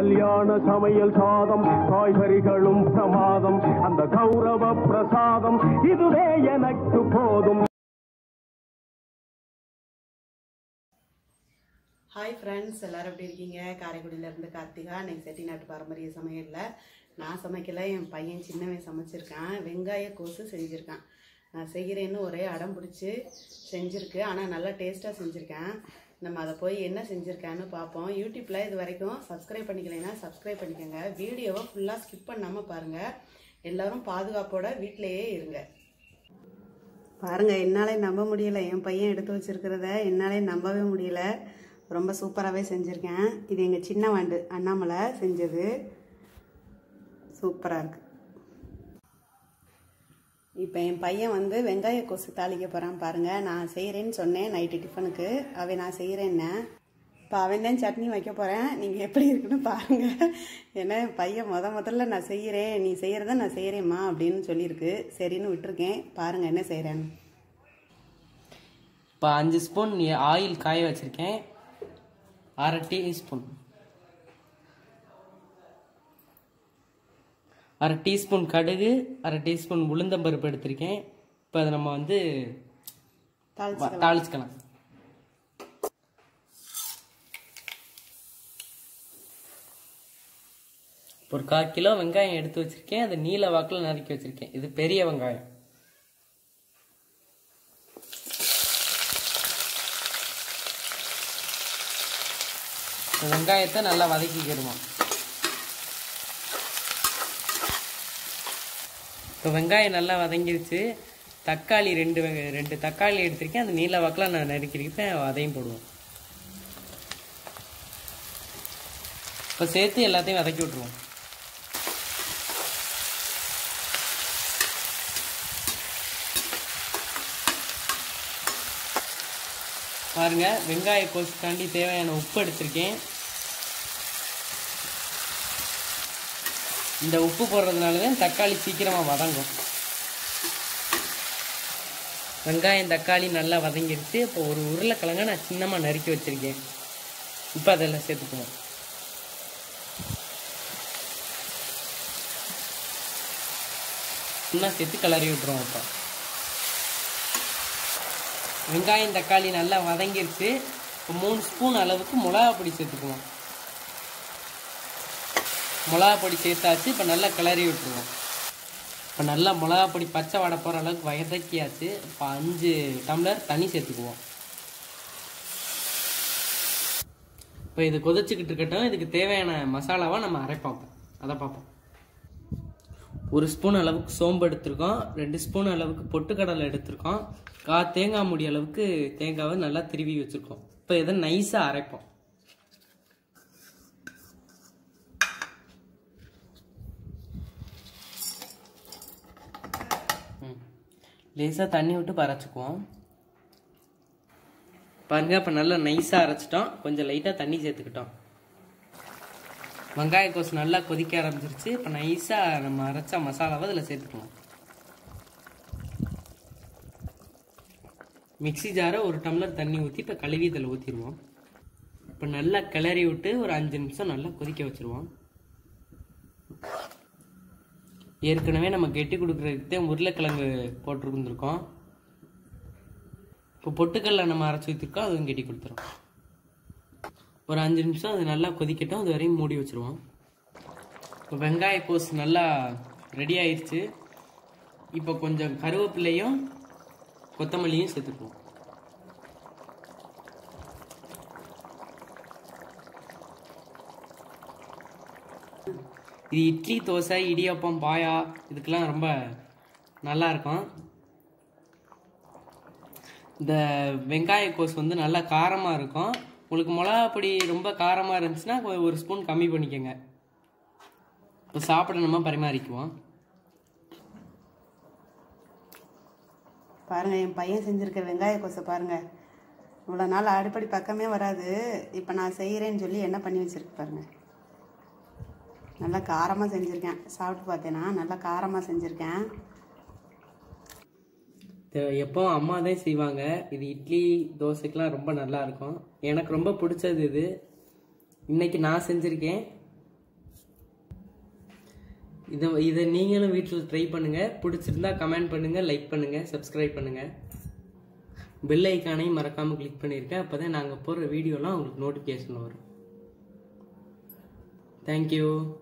கல்யாண சமையல் சாதம் காய்கறிகளும் பிரமாதம் அந்த கௌரவ பிரசாதம் இதுவே எனக்கு போதும் ஹாய் ஃப்ரெண்ட்ஸ் எல்லாரும் எப்படி இருக்கீங்க காரைக்குடியில இருந்து கார்த்திகா இன்னைக்கு செட்டிநாட்டு பாரம்பரிய சமையலில் நான் சமைக்கல என் பையன் சின்னவன் சமைச்சிருக்கான் வெங்காய கோசு செஞ்சுருக்கான் நான் செய்கிறேன்னு ஒரே அடம் பிடிச்சி செஞ்சுருக்கு ஆனால் நல்லா டேஸ்ட்டாக செஞ்சுருக்கேன் நம்ம அதை போய் என்ன செஞ்சுருக்கான்னு பார்ப்போம் யூடியூப்பில் இது வரைக்கும் சப்ஸ்கிரைப் பண்ணிக்கலைன்னா சப்ஸ்கிரைப் பண்ணிக்கோங்க வீடியோவை ஃபுல்லாக ஸ்கிப் பண்ணாமல் பாருங்கள் எல்லாரும் பாதுகாப்போட வீட்டிலேயே இருங்க பாருங்க என்னாலே நம்ப முடியல என் பையன் எடுத்து வச்சிருக்கிறத என்னாலே நம்பவே முடியல ரொம்ப சூப்பராகவே செஞ்சுருக்கேன் இது எங்கள் சின்ன வாண்டு அண்ணாமலை செஞ்சது சூப்பராக இருக்கு இப்போ என் பையன் வந்து வெங்காய கொசு தாளிக்க போகிறான் பாருங்கள் நான் செய்கிறேன்னு சொன்னேன் நைட்டு டிஃபனுக்கு அவன் நான் செய்கிறேன்னே இப்போ அவன் தான் சட்னி வைக்க போகிறேன் நீங்கள் எப்படி இருக்குன்னு பாருங்கள் ஏன்னா என் பையன் முத முதல்ல நான் செய்கிறேன் நீ செய்கிறத நான் செய்கிறேம்மா அப்படின்னு சொல்லியிருக்கு சரின்னு விட்டுருக்கேன் பாருங்கள் என்ன செய்கிறேன்னு இப்போ அஞ்சு ஸ்பூன் ஆயில் காய வச்சுருக்கேன் அரை டீஸ்பூன் அரை டீஸ்பூன் கடுகு அரை டீஸ்பூன் உளுந்தம்பருப்பு எடுத்திருக்கேன் இப்போ அதை நம்ம வந்து தாளிச்சு வ- தாளிச்சுக்கலாம் ஒரு கால் கிலோ வெங்காயம் எடுத்து வச்சிருக்கேன் அதை நீல வாக்கில் நறுக்கி வச்சிருக்கேன் இது பெரிய வெங்காயம் இந்த வெங்காயத்தை நல்லா வதக்கிக்கிடுவோம் இப்போ வெங்காயம் நல்லா வதங்கிருச்சு தக்காளி ரெண்டு வெங்க- ரெண்டு தக்காளி எடுத்திருக்கேன் அந்த நீல வாக்கில் நான் நறுக்கிருக்கேன் அதையும் போடுவோம் இப்போ சேர்த்து எல்லாத்தையும் வதக்கி விட்ருவோம் பாருங்க வெங்காய கோசுக்காண்டி தேவையான உப்பு எடுத்திருக்கேன் இந்த உப்பு போடுறதுனால தான் தக்காளி சீக்கிரமாக வதங்கும் வெங்காயம் தக்காளி நல்லா வதங்கிருச்சு இப்போ ஒரு உருளைக்கிழங்க நான் சின்னமாக நறுக்கி வச்சிருக்கேன் இப்போ அதெல்லாம் சேர்த்துக்குவோம் இன்னும் சேர்த்து கிளறி விட்டுருவோம் இப்போ வெங்காயம் தக்காளி நல்லா வதங்கிருச்சு இப்போ மூணு ஸ்பூன் அளவுக்கு மிளகா பொடி சேர்த்துக்குவோம் மிளகா பொடி சேர்த்தாச்சு இப்போ நல்லா கிளறி விட்டுருவோம் இப்போ நல்லா மிளகா பொடி பச்சை வடை போகிற அளவுக்கு வதக்கியாச்சு இப்போ அஞ்சு டம்ளர் தண்ணி சேர்த்துக்குவோம் இப்போ இது கொதிச்சுக்கிட்டு இருக்கட்டும் இதுக்கு தேவையான மசாலாவை நம்ம அரைப்போம் இப்ப. அதை பார்ப்போம் ஒரு ஸ்பூன் அளவுக்கு சோம்பு எடுத்திருக்கோம் ரெண்டு ஸ்பூன் அளவுக்கு பொட்டுக்கடலை எடுத்திருக்கோம் கா தேங்காய் மூடி அளவுக்கு தேங்காவை நல்லா திருவி வச்சுருக்கோம் இப்போ இதை நைஸாக அரைப்போம் லேசாக தண்ணி விட்டு பறைச்சிக்குவோம் பாருங்க இப்போ நல்லா நைஸாக அரைச்சிட்டோம் கொஞ்சம் லைட்டாக தண்ணி சேர்த்துக்கிட்டோம் வெங்காய கோஸ் நல்லா கொதிக்க ஆரம்பிச்சிருச்சு இப்போ நைஸாக நம்ம அரைச்ச மசாலாவை அதில் சேர்த்துக்கலாம் மிக்ஸி ஜாரை ஒரு டம்ளர் தண்ணி ஊற்றி இப்போ கழுவி இதில் ஊற்றிடுவோம் இப்போ நல்லா கிளறி விட்டு ஒரு அஞ்சு நிமிஷம் நல்லா கொதிக்க வச்சுருவோம் ஏற்கனவே நம்ம கெட்டி கொடுக்குறதுக்கு தான் உருளைக்கிழங்கு போட்டிருந்துருக்கோம் இப்போ பொட்டுக்கல்ல நம்ம அரைச்சி ஊற்றிருக்கோம் அதுவும் கெட்டி கொடுத்துரும் ஒரு அஞ்சு நிமிஷம் அது நல்லா கொதிக்கட்டும் அது வரையும் மூடி வச்சுருவோம் இப்போ வெங்காய கோஸ் நல்லா ரெடி ஆயிடுச்சு இப்போ கொஞ்சம் கருவேப்பிலையும் கொத்தமல்லியும் சேர்த்துக்குவோம் இது இட்லி தோசை இடியப்பம் பாயா இதுக்கெல்லாம் ரொம்ப நல்லா இருக்கும் இந்த வெங்காய கோஸ் வந்து நல்லா காரமாக இருக்கும் உங்களுக்கு மிளகா பொடி ரொம்ப காரமாக இருந்துச்சுன்னா கொ- ஒரு ஸ்பூன் கம்மி பண்ணிக்கோங்க இப்போ சாப்பிட நம்ம பரிமாறிக்குவோம் பாருங்க என் பையன் செஞ்சிருக்க வெங்காய கொசை பாருங்க இவ்வளோ நாள் அடுப்படி பக்கமே வராது இப்போ நான் செய்கிறேன்னு சொல்லி என்ன பண்ணி வச்சிருக்கு பாருங்க நல்லா காரமாக செஞ்சுருக்கேன் சாப்பிட்டு பார்த்தேன்னா நல்லா காரமாக செஞ்சுருக்கேன் இது எப்பவும் அம்மா தான் செய்வாங்க இது இட்லி தோசைக்கெலாம் ரொம்ப நல்லா இருக்கும் எனக்கு ரொம்ப பிடிச்சது இது இன்னைக்கு நான் செஞ்சுருக்கேன் இதை இதை நீங்களும் வீட்டில் ட்ரை பண்ணுங்கள் பிடிச்சிருந்தா கமெண்ட் பண்ணுங்கள் லைக் பண்ணுங்கள் சப்ஸ்கிரைப் பண்ணுங்கள் பெல் ஐக்கானையும் மறக்காமல் கிளிக் பண்ணியிருக்கேன் அப்போ தான் நாங்கள் போடுற வீடியோலாம் உங்களுக்கு நோட்டிஃபிகேஷன் வரும் தேங்க்யூ